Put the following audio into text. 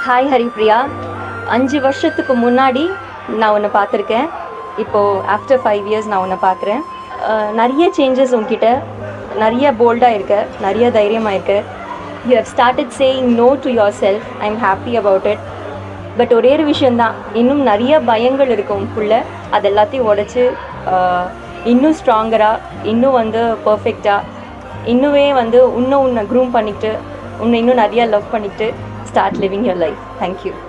hi Haripriya அஞ்சு வருஷத்துக்கு முன்னாடி நான் உன்னை பார்த்துருக்கேன் இப்போது ஆஃப்டர் ஃபைவ் இயர்ஸ் நான் உன்னை பார்க்குறேன் அஹ், நிறைய சேஞ்சஸ் உன்கிட்ட நிறைய போல்டாக இருக்க நிறைய தைரியமாக இருக்க you have started saying no to yourself I am happy about it but ஒரே ஒரு விஷயந்தான் இன்னும் நிறைய பயங்கள் இருக்கும் உனக்குள்ள அது எல்லாத்தையும் உடச்சி இன்னும் ஸ்ட்ராங்கராக இன்னும் வந்து பர்ஃபெக்டாக இன்னுமே வந்து இன்னும் உன்னை க்ரூம் பண்ணிக்கிட்டு உன்னை இன்னும் நிறைய லவ் பண்ணிக்கிட்டு start living your life thank you